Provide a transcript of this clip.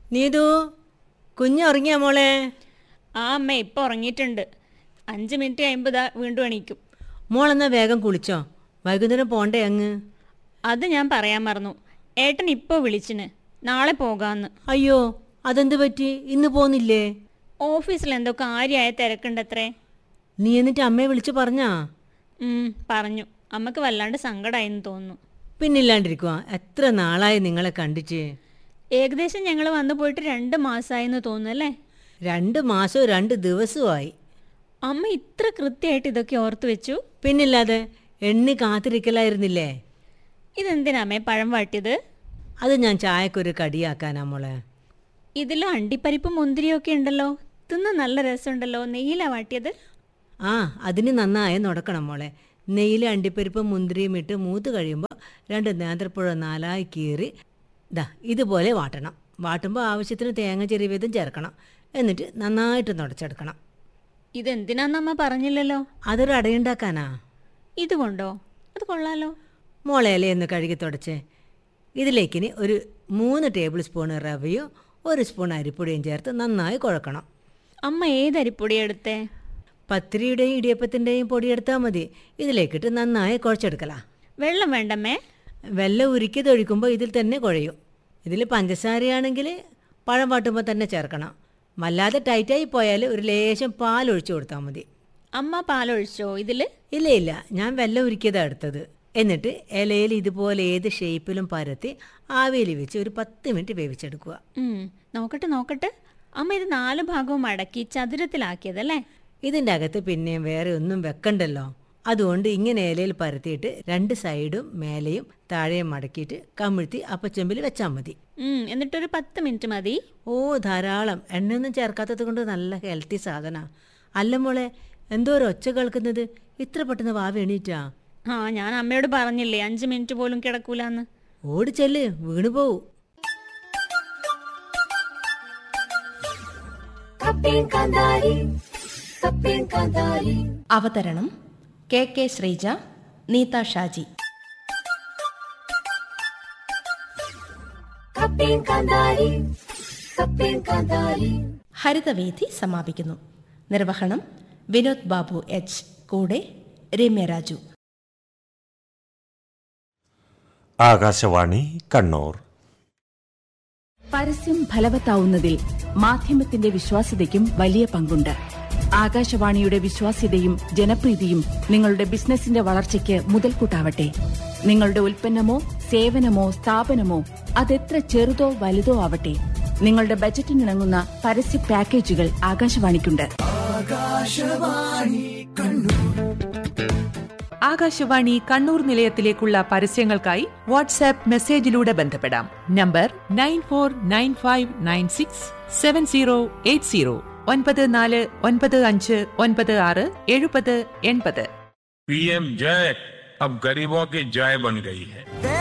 നീതു കുഞ്ഞ് ഉറങ്ങിയ മോളെ ആ അമ്മ ഇപ്പൊ ഉറങ്ങിയിട്ടുണ്ട് അഞ്ച് മിനിറ്റ് കഴിയുമ്പോൾ ദാ വീണ്ടും എണീക്കും മോളെന്നാ വേഗം കുളിച്ചോ വൈകുന്നേരം പോണ്ടേ അങ്ങ് അത് ഞാൻ പറയാൻ മറന്നു ഏട്ടൻ ഇപ്പോൾ വിളിച്ചിന് നാളെ പോകാന്ന് അയ്യോ അതെന്ത് പറ്റി ഇന്ന് പോന്നില്ലേ ഓഫീസിൽ എന്തോ കാര്യമായ തിരക്കുണ്ടത്രേ നീ എന്നിട്ട് അമ്മയെ വിളിച്ചു പറഞ്ഞാ ഉം, പറഞ്ഞു അമ്മക്ക് വല്ലാണ്ട് സങ്കടമായെന്ന് തോന്നുന്നു പിന്നില്ലാണ്ടിരിക്കുക എത്ര നാളായി നിങ്ങളെ കണ്ടിട്ട് ഏകദേശം ഞങ്ങൾ വന്നു പോയിട്ട് രണ്ട് മാസമായെന്ന് തോന്നുന്നു അല്ലേ രണ്ട് മാസവും രണ്ട് ദിവസവുമായി അമ്മ ഇത്ര കൃത്യമായിട്ട് ഇതൊക്കെ ഓർത്തു വെച്ചു പിന്നില്ലാതെ എണ്ണി കാത്തിരിക്കലായിരുന്നില്ലേ ഇതെന്തിനാ അമ്മേ പഴം വാട്ടിയത് അത് ഞാൻ ചായക്കൊരു കടിയാക്കാനാ മോളെ ഇതിലും അണ്ടിപ്പരിപ്പും മുന്തിരിയും ഒക്കെ ഉണ്ടല്ലോ തിന്ന് നല്ല രസമുണ്ടല്ലോ നെയ്യിലാ വാട്ടിയത് ആ അതിന് നന്നായി നടക്കണം മോളെ നെയ്യിൽ അണ്ടിപ്പരിപ്പും മുന്തിരിയും ഇട്ട് മൂത്ത് കഴിയുമ്പോൾ രണ്ട് നേന്ത്രപ്പുഴ നാലായി കീറി ദാ ഇതുപോലെ വാട്ടണം വാട്ടുമ്പോൾ ആവശ്യത്തിന് തേങ്ങ ചെറിയതും ചേർക്കണം എന്നിട്ട് നന്നായിട്ട് നുടച്ചെടുക്കണം ഇതെന്തിനാന്ന് അമ്മ പറഞ്ഞില്ലല്ലോ അതൊരു അടയുണ്ടാക്കാനാ ഇതുകൊണ്ടോ അത് കൊള്ളാലോ മോളെ ഇലയൊന്ന് കഴുകി തുടച്ചേ ഇതിലേക്കിനി ഒരു മൂന്ന് ടേബിൾ സ്പൂൺ റവയും ഒരു സ്പൂൺ അരിപ്പൊടിയും ചേർത്ത് നന്നായി കുഴക്കണം അമ്മ ഏത് അരിപ്പൊടി എടുത്തേ പത്തിരിയുടെയും ഇടിയപ്പത്തിൻ്റെയും പൊടിയെടുത്താൽ മതി ഇതിലേക്കിട്ട് നന്നായി കുഴച്ചെടുക്കലാ വെള്ളം വേണ്ടമ്മേ വെള്ളം ഉരുക്കിയത് ഒഴിക്കുമ്പോൾ ഇതിൽ തന്നെ കുഴയും ഇതിൽ പഞ്ചസാരയാണെങ്കിൽ പഴം വാട്ടുമ്പോൾ തന്നെ ചേർക്കണം വല്ലാതെ ടൈറ്റായി പോയാൽ ഒരു ലേശം പാൽ ഒഴിച്ചു കൊടുത്താൽ മതി അമ്മ പാലൊഴിച്ചോ ഇതില് ഇല്ല ഇല്ല ഞാൻ വെള്ളം ഉരുക്കിയതാണ് എടുത്തത് എന്നിട്ട് ഇലയിൽ ഇതുപോലെ ഏത് ഷേപ്പിലും പരത്തി ആവിയിൽ വെച്ച് ഒരു പത്ത് മിനിറ്റ് വേവിച്ചെടുക്കുക ഉം, നോക്കട്ടെ നോക്കട്ടെ അമ്മ ഇത് നാല് ഭാഗവും മടക്കി ചതുരത്തിലാക്കിയതല്ലേ ഇതിൻ്റെ അകത്ത് പിന്നെയും വേറെ ഒന്നും വെക്കണ്ടല്ലോ അതുകൊണ്ട് ഇങ്ങനെ ഇലയിൽ പരത്തിയിട്ട് രണ്ട് സൈഡും മേലെയും താഴെയും മടക്കിയിട്ട് കമിഴ്ത്തി അപ്പച്ചെമ്പിൽ വെച്ചാൽ മതി ഉം, എന്നിട്ടൊരു പത്ത് മിനിറ്റ് മതി ഓ ധാരാളം എണ്ണയൊന്നും ചേർക്കാത്തത് കൊണ്ട് നല്ല ഹെൽത്തി സാധന അല്ല മോളെ എന്തോ ഒരു ഒച്ച കേൾക്കുന്നത് ഇത്ര പെട്ടെന്ന് വാവ എണീറ്റാ ആ ഞാൻ അമ്മയോട് പറഞ്ഞില്ലേ അഞ്ച് മിനിറ്റ് പോലും കിടക്കൂലെന്ന് ഓടിച്ചെല്ല് വീണു പോവും അവതരണം കെ കെ ശ്രീജ നീത ഷാജി ഹരിതവേദി സമാപിക്കുന്നു നിർവഹണം വിനോദ് ബാബു എച്ച് കൂടെ രമ്യ രാജു ആകാശവാണി കണ്ണൂർ പരസ്യം ഫലവത്താവുന്നതിൽ മാധ്യമത്തിന്റെ വിശ്വാസ്യതയ്ക്കും വലിയ പങ്കുണ്ട് ആകാശവാണിയുടെ വിശ്വാസ്യതയും ജനപ്രീതിയും നിങ്ങളുടെ ബിസിനസിന്റെ വളർച്ചയ്ക്ക് മുതൽക്കൂട്ടാവട്ടെ നിങ്ങളുടെ ഉൽപ്പന്നമോ സേവനമോ സ്ഥാപനമോ അതെത്ര ചെറുതോ വലുതോ ആവട്ടെ നിങ്ങളുടെ ബജറ്റിനിണങ്ങുന്ന പരസ്യ പാക്കേജുകൾ ആകാശവാണിക്കുണ്ട് ആകാശവാണി കണ്ണൂർ നിലയത്തിലേക്കുള്ള പരസ്യങ്ങൾക്കായി വാട്സാപ്പ് മെസ്സേജിലൂടെ ബന്ധപ്പെടാം number nine four nine five nine six seven zero eight zero ഒൻപത് നാല് ഒൻപത് അഞ്ച് ഒൻപത് ആറ് എഴുപത് എൺപത് पीएम जय अब गरीबों की जय बन गई है